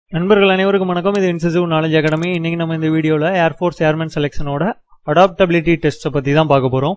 நண்பர்கள் அனைவருக்கும் வணக்கம் இது இன்சிசிவ் நாலேஜ் அகாடமி இன்னைக்கு நம்ம இந்த வீடியோவில் ஏர்ஃபோர்ஸ் ஏர்மேன் செலெக்ஷனோட அடாப்டபிலிட்டி டெஸ்ட்டை பற்றி தான் பார்க்க போகிறோம்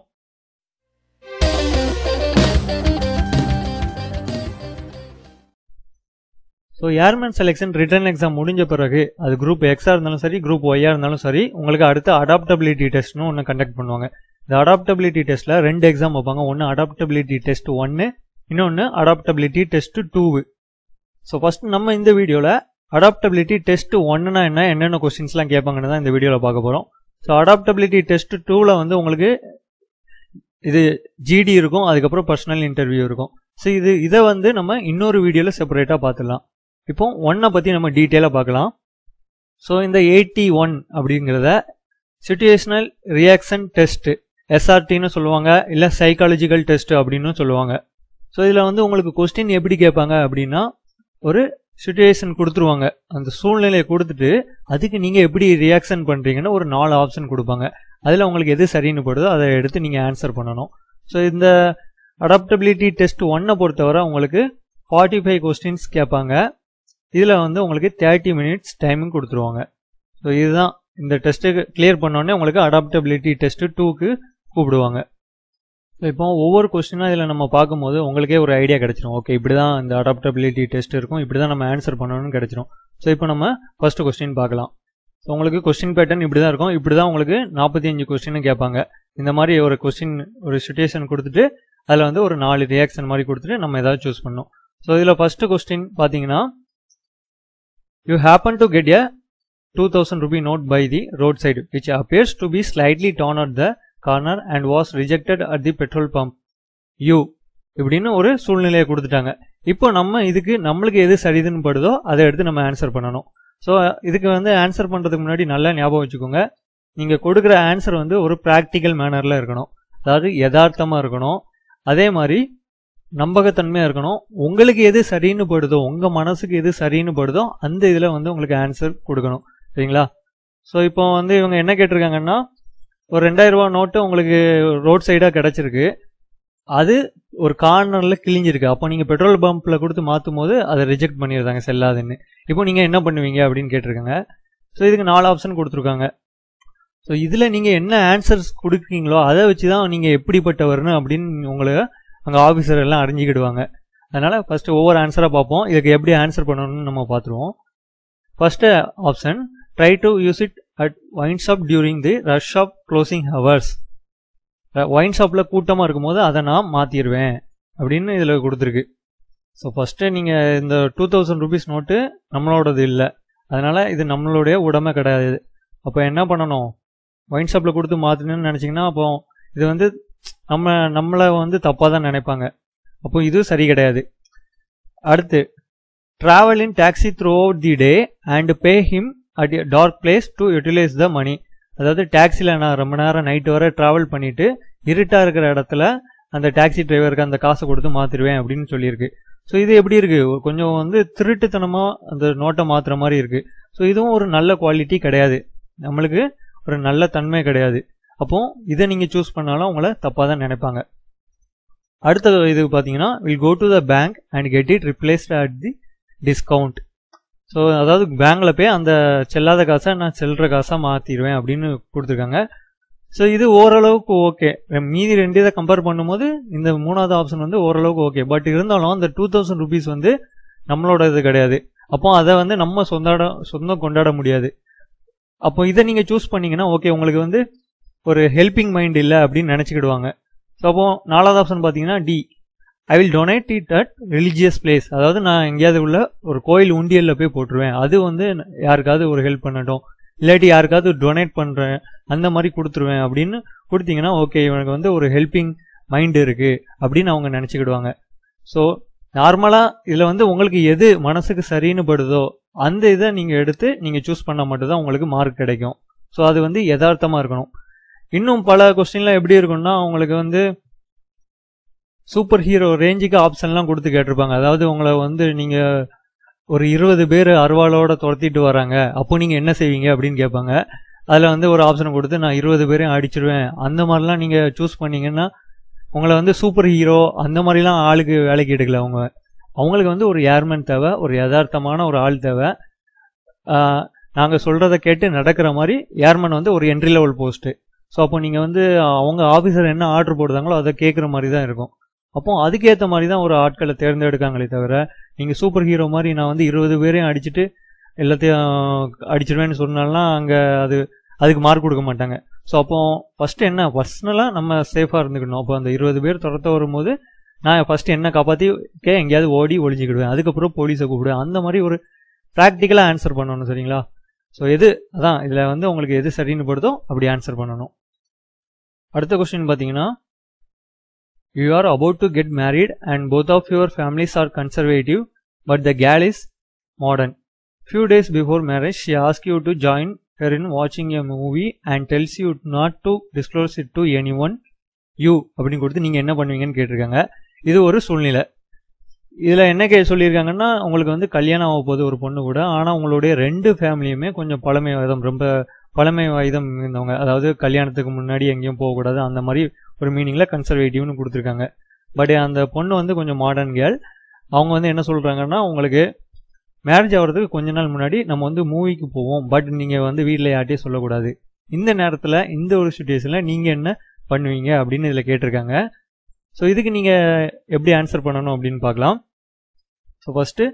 so airman selection written exam முடிஞ்ச பிறகு அது குரூப் எக்ஸாக இருந்தாலும் சரி குரூப் ஒய்யாக இருந்தாலும் சரி உங்களுக்கு அடுத்து அடாப்டபிலிட்டி டெஸ்ட்னு ஒன்று கண்டக்ட் பண்ணுவாங்க இந்த அடாப்டபிலிட்டி டெஸ்ட்டில் ரெண்டு எக்ஸாம் வைப்பாங்க ஒன்று அடாப்டபிலிட்டி டெஸ்ட் ஒன்று இன்னொன்று adaptability test two so first நம்ம இந்த வீடியோவில் அடாப்டபிலிட்டி டெஸ்ட் ஒன்னுனா என்ன என்னென்ன கொஸ்டின்ஸ்லாம் கேட்பாங்கன்னு தான் இந்த வீடியோவில் பார்க்க போகிறோம் ஸோ அடாப்டபிலிட்டி டெஸ்ட் டூவில் வந்து உங்களுக்கு இது ஜிடி இருக்கும் அதுக்கப்புறம் பர்சனல் இன்டர்வியூ இருக்கும் ஸோ இது இதை வந்து நம்ம இன்னொரு வீடியோவில் செப்பரேட்டாக பார்த்துடலாம் இப்போ ஒன்னை பற்றி நம்ம டீட்டெயிலாக பார்க்கலாம் ஸோ இந்த எயிட்டி ஒன் அப்படிங்கிறத சுச்சுவேஷனல் ரியாக்ஷன் டெஸ்ட் எஸ்ஆர்டின்னு சொல்லுவாங்க இல்லை சைக்காலஜிக்கல் டெஸ்ட் அப்படின்னு சொல்லுவாங்க ஸோ இதில் வந்து உங்களுக்கு கொஸ்டின் எப்படி கேட்பாங்க அப்படின்னா ஒரு சுச்சுவேஷன் கொடுத்துருவாங்க அந்த சூழ்நிலையை கொடுத்துட்டு அதுக்கு நீங்கள் எப்படி ரியாக்ஷன் பண்ணுறீங்கன்னு ஒரு நாலு ஆப்ஷன் கொடுப்பாங்க அதில் உங்களுக்கு எது சரின்னு படுதோ அதை எடுத்து நீங்கள் ஆன்சர் பண்ணணும் ஸோ இந்த அடாப்டபிலிட்டி டெஸ்ட் ஒன்னை பொறுத்தவரை உங்களுக்கு ஃபார்ட்டி ஃபைவ் கொஸ்டின்ஸ் கேட்பாங்க இதில் வந்து உங்களுக்கு தேர்ட்டி மினிட்ஸ் டைமிங் கொடுத்துருவாங்க ஸோ இதுதான் இந்த டெஸ்ட்டு கிளியர் பண்ணோடனே உங்களுக்கு அடாப்டபிலிட்டி டெஸ்ட்டு டூக்கு கூப்பிடுவாங்க ஸோ இப்போ ஒவ்வொரு கொஸ்டினாக இதில் நம்ம பார்க்கும்போது உங்களுக்கே ஒரு ஐடியா கிடச்சிரும் ஓகே இப்படி தான் இந்த அடாப்டபிலிட்டி டெஸ்ட் இருக்கும் இப்படி தான் நம்ம ஆன்சர் பண்ணணும்னு கிடச்சிரும் ஸோ இப்போ நம்ம ஃபஸ்ட்டு கொஸ்டின் பார்க்கலாம் ஸோ உங்களுக்கு கொஸ்டின் பேட்டர்ன் இப்படி தான் இருக்கும் இப்படி தான் உங்களுக்கு நாற்பத்தி அஞ்சு கொஸ்டின் கேட்பாங்க இந்த மாதிரி ஒரு கொஸ்டின் ஒரு சுச்சுவேஷன் கொடுத்துட்டு அதில் வந்து ஒரு நாலு ரியாக்ஷன் மாதிரி கொடுத்துட்டு நம்ம ஏதாவது சூஸ் பண்ணணும் ஸோ இதில் ஃபஸ்ட்டு கொஸ்டின் பார்த்தீங்கன்னா you happen to get a two thousand rupee note by the road side which appears to be slightly torn at the corner and was rejected at the petrol pump you இப்படின்னு ஒரு சூழ்நிலையை கொடுத்துட்டாங்க இப்போ நம்ம இதுக்கு நம்மளுக்கு எது சரிதுன்னு படுதோ அதை எடுத்து நம்ம ஆன்சர் பண்ணணும் ஸோ இதுக்கு வந்து ஆன்சர் பண்ணுறதுக்கு முன்னாடி நல்லா ஞாபகம் வச்சுக்கோங்க நீங்கள் கொடுக்குற ஆன்சர் வந்து ஒரு ப்ராக்டிக்கல் மேனரில் இருக்கணும் அதாவது யதார்த்தமாக இருக்கணும் அதே மாதிரி நம்பகத்தன்மையாக இருக்கணும் உங்களுக்கு எது சரின்னு படுதோ உங்கள் மனசுக்கு எது சரின்னு படுதோ அந்த இதில் வந்து உங்களுக்கு ஆன்சர் கொடுக்கணும் சரிங்களா ஸோ இப்போ வந்து இவங்க என்ன கேட்டிருக்காங்கன்னா ஒரு ரெண்டாயிரம் ரூபா நோட்டு உங்களுக்கு ரோட் சைடாக கிடச்சிருக்கு அது ஒரு கார்னரில் கிழிஞ்சிருக்கு அப்போ நீங்கள் பெட்ரோல் பம்பில் கொடுத்து மாற்றும் போது அதை ரிஜெக்ட் பண்ணிடுறாங்க செல்லாதுன்னு இப்போ நீங்கள் என்ன பண்ணுவீங்க அப்படின்னு கேட்டிருக்காங்க ஸோ இதுக்கு நாலு ஆப்ஷன் கொடுத்துருக்காங்க ஸோ இதில் நீங்கள் என்ன ஆன்சர்ஸ் கொடுக்குறீங்களோ அதை வச்சு தான் நீங்கள் எப்படிப்பட்டவர்னு அப்படின்னு உங்களை அங்கே ஆஃபீஸர் எல்லாம் அறிஞ்சிக்கிடுவாங்க அதனால் ஃபஸ்ட்டு ஒவ்வொரு ஆன்சராக பார்ப்போம் இதுக்கு எப்படி ஆன்சர் பண்ணணும்னு நம்ம பார்த்துருவோம் first option try to use it at wine shop during the rush shop closing hours wine ஷாப்பில் கூட்டமாக இருக்கும்போது அதை நான் மாற்றிடுவேன் அப்படின்னு இதில் கொடுத்துருக்கு ஸோ ஃபஸ்ட்டு நீங்கள் இந்த டூ தௌசண்ட் ருபீஸ் நோட்டு நம்மளோடது இல்லை அதனால் இது நம்மளுடைய உடமை கிடையாது அப்போ என்ன பண்ணணும் ஒயின் ஷாப்பில் கொடுத்து மாற்றணும்னு நினச்சிங்கன்னா அப்போ இது வந்து நம்ம நம்மளை வந்து தப்பாக தான் நினைப்பாங்க அப்போ இது சரி கிடையாது அடுத்து travel in taxi throughout the day and pay him at dark place to utilize the money அதாவது டாக்ஸியில் நான் ரொம்ப நேரம் நைட்டு வரை ட்ராவல் பண்ணிவிட்டு இருட்டாக இருக்கிற இடத்துல அந்த டாக்ஸி டிரைவருக்கு அந்த காசை கொடுத்து மாற்றிடுவேன் அப்படின்னு சொல்லியிருக்கு ஸோ இது எப்படி இருக்குது கொஞ்சம் வந்து திருட்டுத்தனமாக அந்த நோட்டை மாற்றுற மாதிரி இருக்குது ஸோ இதுவும் ஒரு நல்ல குவாலிட்டி கிடையாது நம்மளுக்கு ஒரு நல்ல தன்மை கிடையாது அப்போ இதை நீங்கள் சூஸ் பண்ணாலும் உங்களை தப்பாக தான் நினைப்பாங்க அடுத்த இது பார்த்தீங்கன்னா will go to the bank and get it replaced at the discount so அதாவது பேங்க்கில் போய் அந்த செல்லாத காசை நான் செல்ற காசாக மாற்றிடுவேன் அப்படின்னு கொடுத்துருக்காங்க ஸோ இது ஓரளவுக்கு ஓகே மீதி ரெண்டு இதை கம்பேர் பண்ணும்போது இந்த மூணாவது ஆப்ஷன் வந்து ஓரளவுக்கு ஓகே பட் இருந்தாலும் அந்த டூ தௌசண்ட் ருபீஸ் வந்து நம்மளோட இது கிடையாது அப்போ அதை வந்து நம்ம சொந்தாட சொந்தம் கொண்டாட முடியாது அப்போ இதை நீங்கள் சூஸ் பண்ணீங்கன்னா ஓகே உங்களுக்கு வந்து ஒரு ஹெல்பிங் மைண்ட் இல்லை அப்படின்னு நினச்சிக்கிடுவாங்க ஸோ அப்போ நாலாவது ஆப்ஷன் பார்த்தீங்கன்னா D I will donate it at religious place அதாவது நான் எங்கேயாவது உள்ள ஒரு கோயில் உண்டியலில் போய் போட்டுருவேன் அது வந்து யாருக்காவது ஒரு ஹெல்ப் பண்ணட்டும் இல்லாட்டி யாருக்காவது டொனேட் பண்ணுறேன் அந்த மாதிரி கொடுத்துருவேன் அப்படின்னு கொடுத்தீங்கன்னா ஓகே இவனுக்கு வந்து ஒரு ஹெல்பிங் மைண்ட் இருக்குது அப்படின்னு அவங்க நினச்சிக்கிடுவாங்க ஸோ நார்மலாக இதில் வந்து உங்களுக்கு எது மனசுக்கு சரின்னு படுதோ அந்த இதை நீங்கள் எடுத்து நீங்கள் சூஸ் பண்ணால் மட்டும்தான் உங்களுக்கு மார்க் கிடைக்கும் ஸோ அது வந்து யதார்த்தமாக இருக்கணும் இன்னும் பல கொஸ்டின்லாம் எப்படி இருக்கும்னா உங்களுக்கு வந்து சூப்பர் ஹீரோ ரேஞ்சுக்கு ஆப்ஷன்லாம் கொடுத்து கேட்டிருப்பாங்க அதாவது உங்களை வந்து நீங்கள் ஒரு இருபது பேர் அருவாளோட துரத்திட்டு வராங்க அப்போ நீங்கள் என்ன செய்வீங்க அப்படின்னு கேட்பாங்க அதில் வந்து ஒரு ஆப்ஷனை கொடுத்து நான் இருபது பேரையும் அடிச்சிருவேன் அந்த மாதிரிலாம் நீங்கள் சூஸ் பண்ணீங்கன்னா உங்களை வந்து சூப்பர் ஹீரோ அந்த மாதிரிலாம் ஆளுக்கு வேலைக்கு எடுக்கல அவங்க அவங்களுக்கு வந்து ஒரு ஏர்மேன் தேவை ஒரு யதார்த்தமான ஒரு ஆள் தேவை நாங்கள் சொல்கிறத கேட்டு நடக்கிற மாதிரி ஏர்மன் வந்து ஒரு என்ட்ரி லெவல் போஸ்ட்டு ஸோ அப்போ நீங்கள் வந்து அவங்க ஆஃபீஸர் என்ன ஆர்டர் போடுதாங்களோ அதை கேட்குற மாதிரி தான் இருக்கும் அப்போ அதுக்கேற்ற மாதிரி தான் ஒரு ஆட்களை தேர்ந்தெடுக்காங்களே தவிர நீங்கள் சூப்பர் ஹீரோ மாதிரி நான் வந்து இருபது பேரையும் அடிச்சுட்டு எல்லாத்தையும் அடிச்சிடுவேன்னு சொன்னாலாம் அங்கே அது அதுக்கு மார்க் கொடுக்க மாட்டாங்க ஸோ அப்போ ஃபஸ்ட்டு என்ன பர்சனலாக நம்ம சேஃபாக இருந்துக்கணும் அப்போ அந்த இருபது பேர் துரத்த வரும்போது நான் ஃபஸ்ட்டு என்ன காப்பாற்றி கே எங்கேயாவது ஓடி ஒளிஞ்சிக்கிடுவேன் அதுக்கப்புறம் போலீஸை கூப்பிடுவேன் அந்த மாதிரி ஒரு ப்ராக்டிக்கலாக ஆன்சர் பண்ணணும் சரிங்களா ஸோ எது அதான் இதில் வந்து உங்களுக்கு எது சரின்னு படுதோ அப்படி ஆன்சர் பண்ணணும் அடுத்த கொஸ்டின் பார்த்தீங்கன்னா you are about to get married and both of your families are conservative but the girl is modern few days before marriage she ask you to join her in வாட்சிங் a movie and tells you not to disclose it to anyone you அப்படின்னு கொடுத்து நீங்கள் என்ன பண்ணுவீங்கன்னு கேட்டிருக்காங்க இது ஒரு சூழ்நிலை இதில் என்ன கே சொல்லியிருக்காங்கன்னா உங்களுக்கு வந்து கல்யாணம் ஆக போகுது ஒரு பொண்ணு கூட ஆனால் உங்களுடைய ரெண்டு ஃபேமிலியுமே கொஞ்சம் பழமை வயதம் ரொம்ப பழமை வயதம் இருந்தவங்க அதாவது கல்யாணத்துக்கு முன்னாடி எங்கேயும் போகக்கூடாது அந்த மாதிரி ஒரு மீனிங்கில் கன்சர்வேட்டிவ்னு கொடுத்துருக்காங்க பட் அந்த பொண்ணு வந்து கொஞ்சம் மாடர்ன் கேர்ள் அவங்க வந்து என்ன சொல்கிறாங்கன்னா உங்களுக்கு மேரேஜ் ஆகிறதுக்கு கொஞ்ச நாள் முன்னாடி நம்ம வந்து மூவிக்கு போவோம் பட் நீங்கள் வந்து வீட்டில் யார்ட்டையும் சொல்லக்கூடாது இந்த நேரத்தில் இந்த ஒரு சுச்சுவேஷனில் நீங்கள் என்ன பண்ணுவீங்க அப்படின்னு இதில் கேட்டிருக்காங்க ஸோ இதுக்கு நீங்கள் எப்படி ஆன்சர் பண்ணணும் அப்படின்னு பார்க்கலாம் so first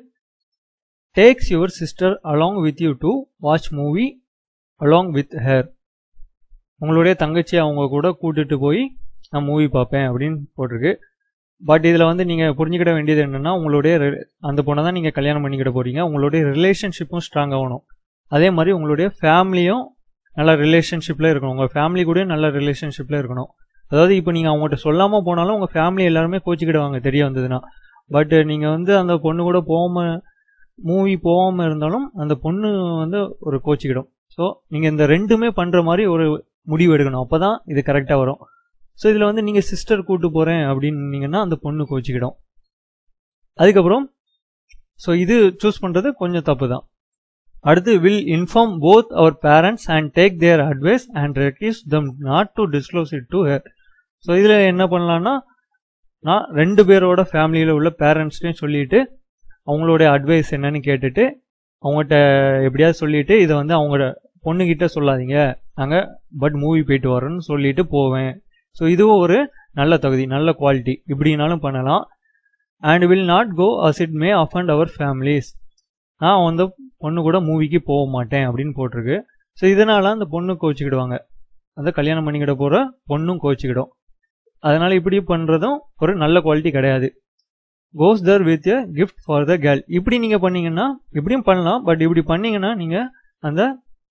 takes your sister along with you to watch movie along with her உங்களுடைய தங்கச்சி அவங்க கூட கூட்டிட்டு போய் நான் மூவி பார்ப்பேன் அப்படின்னு போட்டிருக்கு பட் இதில் வந்து நீங்கள் புரிஞ்சுக்கிட வேண்டியது என்னென்னா உங்களுடைய re- அந்த பொண்ணை தான் நீங்கள் கல்யாணம் பண்ணிக்கிட போகிறீங்க உங்களுடைய ரிலேஷன்ஷிப்பும் ஸ்ட்ராங் ஆகணும் அதே மாதிரி உங்களுடைய ஃபேமிலியும் நல்ல ரிலேஷன்ஷிப்பில் இருக்கணும் உங்கள் ஃபேமிலி கூட நல்ல ரிலேஷன்ஷிப்பில் இருக்கணும் அதாவது இப்போ நீங்கள் அவங்ககிட்ட சொல்லாமல் போனாலும் உங்கள் ஃபேமிலி எல்லாருமே கோச்சிக்கிடுவாங்க தெரிய வந்ததுன்னா பட் நீங்கள் வந்து அந்த பொண்ணு கூட போகாமல் மூவி போகாமல் இருந்தாலும் அந்த பொண்ணு வந்து ஒரு கோச்சிக்கிடும் ஸோ நீங்கள் இந்த ரெண்டுமே பண்ணுற மாதிரி ஒரு முடிவு எடுக்கணும் அப்போ தான் இது கரெக்டாக வரும் ஸோ இதில் வந்து நீங்கள் சிஸ்டர் கூட்டு போகிறேன் அப்படின்னீங்கன்னா அந்த பொண்ணு கோச்சிக்கிடும் அதுக்கப்புறம் ஸோ இது சூஸ் பண்ணுறது கொஞ்சம் தப்பு தான் அடுத்து will inform both our parents and take their advice and request them not to disclose it to her so இதில் என்ன பண்ணலான்னா நான் ரெண்டு பேரோட ஃபேமிலியில் உள்ள பேரண்ட்ஸ்டையும் சொல்லிட்டு அவங்களுடைய அட்வைஸ் என்னன்னு கேட்டுட்டு அவங்ககிட்ட எப்படியாவது சொல்லிட்டு இதை வந்து அவங்களோட பொண்ணுகிட்ட சொல்லாதீங்க நாங்கள் பட் மூவி போயிட்டு வரோன்னு சொல்லிட்டு போவேன் ஸோ இதுவும் ஒரு நல்ல தகுதி நல்ல குவாலிட்டி இப்படினாலும் பண்ணலாம் and will not go as it may offend our families நான் வந்து பொண்ணு கூட மூவிக்கு போக மாட்டேன் அப்படின்னு போட்டிருக்கு ஸோ இதனால அந்த பொண்ணு கோச்சிக்கிடுவாங்க அந்த கல்யாணம் பண்ணிக்கிட போகிற பொண்ணும் கோச்சிக்கிடும் அதனால இப்படி பண்ணுறதும் ஒரு நல்ல குவாலிட்டி கிடையாது goes there with a gift for the girl இப்படி நீங்கள் பண்ணீங்கன்னா இப்படியும் பண்ணலாம் பட் இப்படி பண்ணீங்கன்னா நீங்கள் அந்த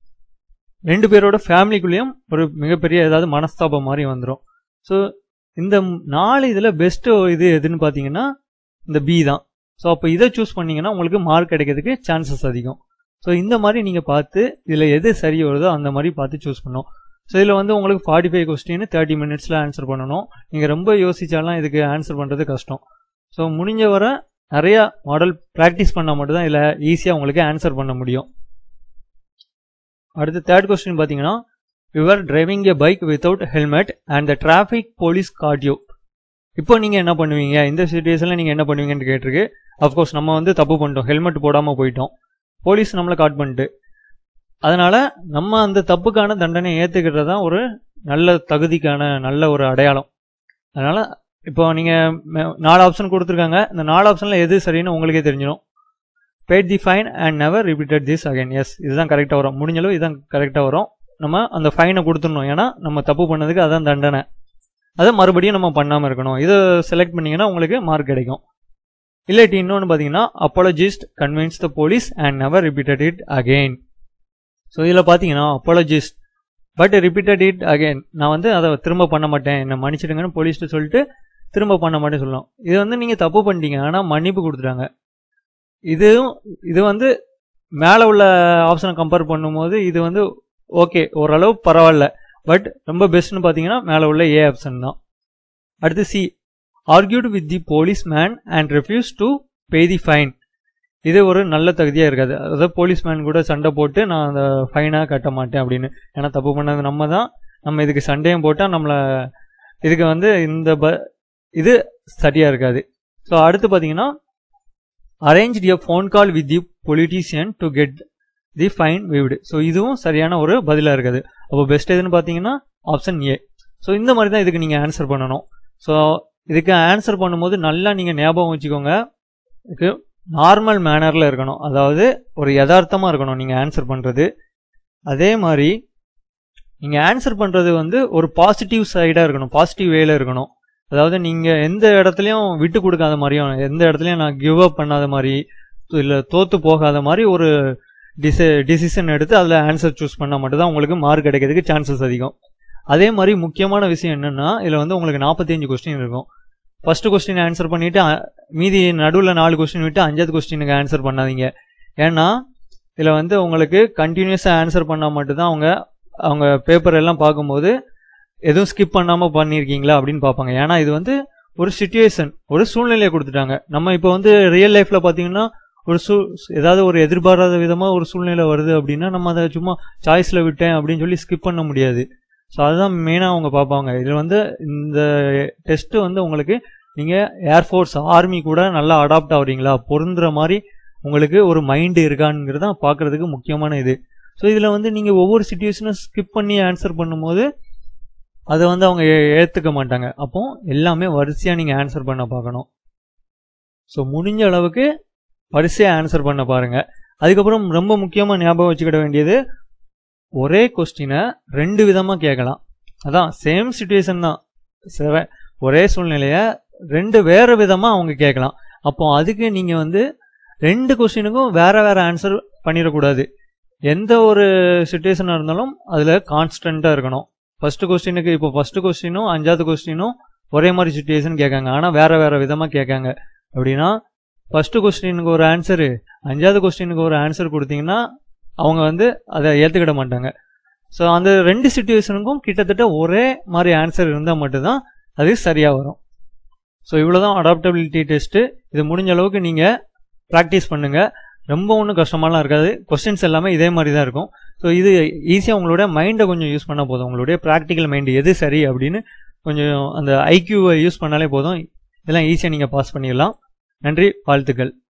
ரெண்டு பேரோட ஃபேமிலிக்குள்ளேயும் ஒரு மிகப்பெரிய ஏதாவது மனஸ்தாபம் மாதிரி வந்துடும் ஸோ இந்த நாலு இதில் பெஸ்ட்டு இது எதுன்னு பார்த்தீங்கன்னா இந்த பி தான் ஸோ அப்போ இதை சூஸ் பண்ணீங்கன்னா உங்களுக்கு மார்க் கிடைக்கிறதுக்கு சான்சஸ் அதிகம் ஸோ இந்த மாதிரி நீங்கள் பார்த்து இதில் எது சரி வருதோ அந்த மாதிரி பார்த்து சூஸ் பண்ணணும் ஸோ இதில் வந்து உங்களுக்கு ஃபார்ட்டி ஃபைவ் கொஸ்டின் தேர்ட்டி மினிட்ஸில் ஆன்சர் பண்ணணும் நீங்கள் ரொம்ப யோசிச்சாலாம் இதுக்கு ஆன்சர் பண்ணுறது கஷ்டம் ஸோ முடிஞ்ச வர நிறையா மாடல் ப்ராக்டிஸ் பண்ணால் மட்டும்தான் இதில் ஈஸியாக உங்களுக்கு ஆன்சர் பண்ண முடியும் அடுத்து தேர்ட் கொஸ்டின் பார்த்தீங்கன்னா your driving a bike without helmet and the traffic police caught you இப்போ நீங்கள் என்ன பண்ணுவீங்க இந்த சுச்சுவேஷனில் நீங்கள் என்ன பண்ணுவீங்கன்னு கேட்டிருக்கு அஃப்கோர்ஸ் நம்ம வந்து தப்பு பண்ணிட்டோம் ஹெல்மெட் போடாமல் போயிட்டோம் போலீஸ் நம்மளை காட் பண்ணிட்டு அதனால நம்ம அந்த தப்புக்கான தண்டனை ஏற்றுக்கிறது தான் ஒரு நல்ல தகுதிக்கான நல்ல ஒரு அடையாளம் அதனால இப்போ நீங்கள் நாலு ஆப்ஷன் கொடுத்துருக்காங்க இந்த நாலு ஆப்ஷனில் எது சரின்னு உங்களுக்கே தெரிஞ்சிடும் paid the fine and never repeated this again yes இதுதான் கரெக்டாக வரும் முடிஞ்சளவு இதுதான் கரெக்டாக வரும் நம்ம அந்த ஃபைனை கொடுத்துடணும் ஏன்னா நம்ம தப்பு பண்ணதுக்கு அதான் தண்டனை அதை மறுபடியும் நம்ம பண்ணாமல் இருக்கணும் இதை செலக்ட் பண்ணீங்கன்னா உங்களுக்கு மார்க் கிடைக்கும் இல்லாட்டி இன்னொன்று பார்த்தீங்கன்னா apologised convince the police and never repeated it again so இதில் பார்த்தீங்கன்னா apologised but repeated it again நான் வந்து அதை திரும்ப பண்ண மாட்டேன் என்னை மன்னிச்சிடுங்கன்னு போலீஸ்ட்டு சொல்லிட்டு திரும்ப பண்ண மாட்டேன்னு சொல்லலாம் இது வந்து நீங்கள் தப்பு பண்ணிட்டீங்க ஆனால் மன்னிப்பு கொடுத்துட்டாங்க இதுவும் இது வந்து மேலே உள்ள ஆப்ஷனை கம்பேர் பண்ணும்போது இது வந்து ஓகே ஓரளவு பரவாயில்ல பட் ரொம்ப பெஸ்ட்னு பார்த்தீங்கன்னா மேலே உள்ள ஏ ஆப்ஷன் தான் அடுத்து C argued with the policeman and refuse to pay the fine இது ஒரு நல்ல தகுதியாக இருக்காது அதாவது போலீஸ் மேன் கூட சண்டை போட்டு நான் அந்த ஃபைனாக கட்ட மாட்டேன் அப்படின்னு ஏன்னா தப்பு பண்ணது நம்ம தான் நம்ம இதுக்கு சண்டையும் போட்டால் நம்மளை இதுக்கு வந்து இந்த ப இது சரியாக இருக்காது ஸோ அடுத்து பார்த்தீங்கன்னா arrange a phone call with the politician to get the fine waived so இதுவும் சரியான ஒரு பதிலாக இருக்குது அப்போ பெஸ்ட் எதுன்னு பார்த்தீங்கன்னா ஆப்ஷன் ஏ ஸோ இந்த மாதிரி தான் இதுக்கு நீங்கள் ஆன்சர் பண்ணணும் ஸோ இதுக்கு ஆன்சர் பண்ணும்போது நல்லா நீங்கள் ஞாபகம் வச்சுக்கோங்க இதுக்கு நார்மல் மேனரில் இருக்கணும் அதாவது ஒரு யதார்த்தமாக இருக்கணும் நீங்கள் ஆன்சர் பண்ணுறது அதே மாதிரி நீங்கள் ஆன்சர் பண்ணுறது வந்து ஒரு பாசிட்டிவ் சைடாக இருக்கணும் பாசிட்டிவ் வேல இருக்கணும் அதாவது நீங்கள் எந்த இடத்துலையும் விட்டு கொடுக்காத மாதிரியும் எந்த இடத்துலையும் நான் கிவ் அப் பண்ணாத மாதிரி இல்லை தோத்து போகாத மாதிரி ஒரு டிசி டிசிஷன் எடுத்து அதில் ஆன்சர் சூஸ் பண்ணால் மட்டும்தான் உங்களுக்கு மார்க் கிடைக்கிறதுக்கு சான்சஸ் அதிகம் அதே மாதிரி முக்கியமான விஷயம் என்னென்னா இதில் வந்து உங்களுக்கு நாற்பத்தஞ்சு கொஸ்டின் இருக்கும் ஃபர்ஸ்ட் கொஸ்டின் ஆன்சர் பண்ணிவிட்டு மீதி நடுவில் நாலு கொஸ்டின் விட்டு அஞ்சாவது கொஸ்டினுக்கு ஆன்சர் பண்ணாதீங்க ஏன்னா இதில் வந்து உங்களுக்கு கண்டினியூஸாக ஆன்சர் பண்ணால் மட்டும்தான் அவங்க அவங்க பேப்பர் எல்லாம் பார்க்கும்போது எதுவும் ஸ்கிப் பண்ணாமல் பண்ணியிருக்கீங்களா அப்படின்னு பார்ப்பாங்க ஏன்னா இது வந்து ஒரு சுச்சுவேஷன் ஒரு சூழ்நிலையை கொடுத்துட்டாங்க நம்ம இப்போ வந்து ரியல் லைஃப்பில் பார்த்தீங்கன்னா ஒரு சூ ஏதாவது ஒரு எதிர்பாராத விதமாக ஒரு சூழ்நிலை வருது அப்படின்னா நம்ம அதை சும்மா சாய்ஸில் விட்டேன் அப்படின்னு சொல்லி ஸ்கிப் பண்ண முடியாது ஸோ அதுதான் மெயினாக அவங்க பார்ப்பாங்க இதில் வந்து இந்த டெஸ்ட்டு வந்து உங்களுக்கு நீங்கள் ஏர்ஃபோர்ஸ் ஆர்மி கூட நல்லா அடாப்ட் ஆகுறீங்களா பொருந்துற மாதிரி உங்களுக்கு ஒரு மைண்டு இருக்காங்கிறது தான் பார்க்குறதுக்கு முக்கியமான இது ஸோ இதில் வந்து நீங்கள் ஒவ்வொரு சுச்சுவேஷனும் ஸ்கிப் பண்ணி ஆன்சர் பண்ணும்போது அதை வந்து அவங்க ஏ- ஏத்துக்க மாட்டாங்க அப்போ எல்லாமே வரிசையாக நீங்கள் ஆன்சர் பண்ண பார்க்கணும் ஸோ முடிஞ்ச அளவுக்கு வரிசையாக ஆன்சர் பண்ண பாருங்க அதுக்கப்புறம் ரொம்ப முக்கியமாக ஞாபகம் வச்சுக்கிட வேண்டியது ஒரே கொஸ்டினை ரெண்டு விதமாக கேட்கலாம் அதான் சேம் சுச்சுவேஷன் தான் செவ ஒரே சூழ்நிலையை ரெண்டு வேற விதமாக அவங்க கேட்கலாம் அப்போ அதுக்கு நீங்கள் வந்து ரெண்டு கொஸ்டினுக்கும் வேற வேற ஆன்சர் பண்ணிடக்கூடாது எந்த ஒரு சுச்சுவேஷனாக இருந்தாலும் அதில் கான்ஸ்டண்ட்டாக இருக்கணும் ஃபர்ஸ்ட் கொஸ்டினுக்கு இப்போ ஃபர்ஸ்ட் கொஸ்டினும் அஞ்சாவது கொஸ்டினும் ஒரே மாதிரி சுச்சுவேஷன் கேட்காங்க ஆனால் வேற வேற விதமாக கேட்காங்க அப்படின்னா ஃபர்ஸ்ட் கொஸ்டினுக்கு ஒரு ஆன்சரு அஞ்சாவது கொஸ்டினுக்கு ஒரு ஆன்சர் கொடுத்தீங்கன்னா அவங்க வந்து அதை ஏற்றுக்கிட மாட்டாங்க ஸோ அந்த ரெண்டு சுச்சுவேஷனுக்கும் கிட்டத்தட்ட ஒரே மாதிரி ஆன்சர் இருந்தால் மட்டும்தான் அது சரியாக வரும் ஸோ இவ்வளோதான் அடாப்டபிலிட்டி டெஸ்ட்டு இது முடிஞ்ச அளவுக்கு நீங்கள் ப்ராக்டிஸ் பண்ணுங்கள் ரொம்ப ஒன்றும் கஷ்டமாலாம் இருக்காது கொஸ்டின்ஸ் எல்லாமே இதே மாதிரி தான் இருக்கும் ஸோ இது ஈஸியாக உங்களோட மைண்டை கொஞ்சம் யூஸ் பண்ணால் போதும் உங்களுடைய ப்ராக்டிக்கல் மைண்டு எது சரி அப்படின்னு கொஞ்சம் அந்த ஐக்யூவை யூஸ் பண்ணாலே போதும் இதெல்லாம் ஈஸியாக நீங்கள் பாஸ் பண்ணிடலாம் நன்றி வாழ்த்துக்கள்